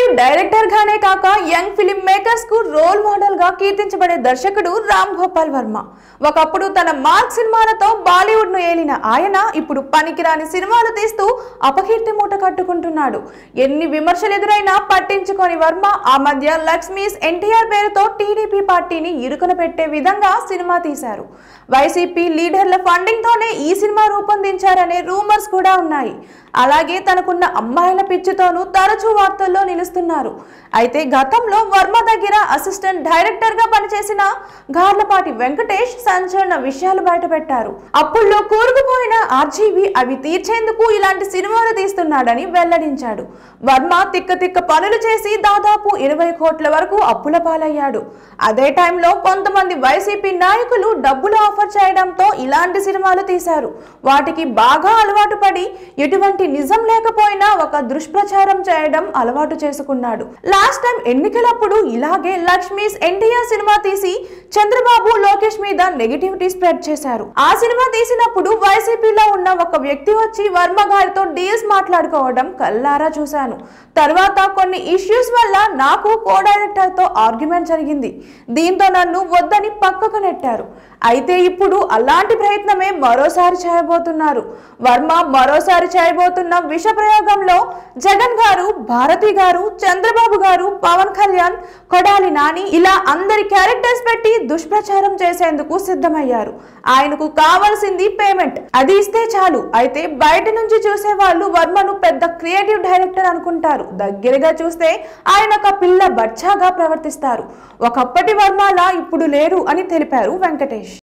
director గానే కాక young film makers కు రోల్ మోడల్ గా కీర్తించబడే దర్శకుడు రామ్ గోపాల్ వర్మ ఒకప్పుడు తన మార్క్ సినిమాలతో బాలీవుడ్ ను ఏలిన ఆయన ఇప్పుడు పనికిరాని సినిమాలు తీస్తూ అపకీర్తి మూట కట్టుకుంటున్నాడు ఎన్ని విమర్శలు ఎదురైనా పట్టించుకొని వర్మ ఆ మధ్య లక్ష్మీస్ ఎన్టీఆర్ పేరుతో టీడీపీ పార్టీని ఇరుకున పెట్టే విధంగా సినిమా తీశారు వైసీపీ లీడర్ల ఫండింగ్ తోనే ఈ సినిమా రూపొందించారనే రూమర్స్ కూడా ఉన్నాయి అలాగే తనకున్న అమ్మాయిల పిచ్చితోనూ తరచూ వార్తల్లో నిలుస్తున్నారు అయితే గతంలో వర్మ దగ్గర అసిస్టెంట్ డైరెక్టర్ గా పనిచేసిన గార్లపాటి వెంకటేష్ సంచలన విషయాలు బయటపెట్టారు అప్పుల్లో కూరుకుపోయిన ఆర్జీవి అవి తీర్చేందుకు ఇలాంటి సినిమాలు తీస్తున్నాడని వెల్లడించాడు వర్మ తిక్క తిక్క పనులు చేసి దాదాపు ఇరవై కోట్ల వరకు అప్పుల పాలయ్యాడు అదే టైంలో కొంతమంది వైసీపీ నాయకులు డబ్బులు ఆఫర్ చేయడంతో ఇలాంటి సినిమాలు తీశారు వాటికి బాగా అలవాటు పడి ఎటువంటి నిజం లేకపోయినా ఒక దుష్ప్రచారం చేయడం అలవాటు చేసుకున్నాడు లాస్ట్ టైం ఎన్నికలప్పుడు ఇలాగే లక్ష్మీస్ ఎన్టీఆర్ సినిమా తీసి చంద్రబాబు లోకేష్ మీద నెగిటివిటీ స్ప్రెడ్ చేశారు ఆ సినిమా తీసినప్పుడు వైసీపీలో ఉన్న ఒక వ్యక్తి వచ్చి వర్మ గారితో డీల్స్ మాట్లాడుకోవడం కల్లారా చూశాను తర్వాత కొన్ని ఇష్యూస్ వల్ల నాకు కో డైరెక్టర్ తో ఆర్గ్యుమెంట్ జరిగింది దీంతో నన్ను వద్దని పక్కకు నెట్టారు అయితే ఇప్పుడు అలాంటి ప్రయత్నమే మరోసారి చేయబోతున్నారు వర్మ మరోసారి చేయబోతున్న విష ప్రయోగంలో జగన్ గారు భారతి గారు చంద్రబాబు గారు పవన్ కళ్యాణ్ కొడాలి నాని ఇలా అందరి క్యారెక్టర్స్ పెట్టి దుష్ప్రచారం చేసేందుకు సిద్ధమయ్యారు ఆయనకు కావాల్సింది పేమెంట్ అది ఇస్తే చాలు అయితే బయట నుంచి చూసే వాళ్ళు వర్మను పెద్ద క్రియేటివ్ డైరెక్టర్ అనుకుంటారు దగ్గరగా చూస్తే ఆయన ఒక పిల్ల బచ్చాగా ప్రవర్తిస్తారు ఒకప్పటి వర్మలా ఇప్పుడు లేరు అని తెలిపారు వెంకటేష్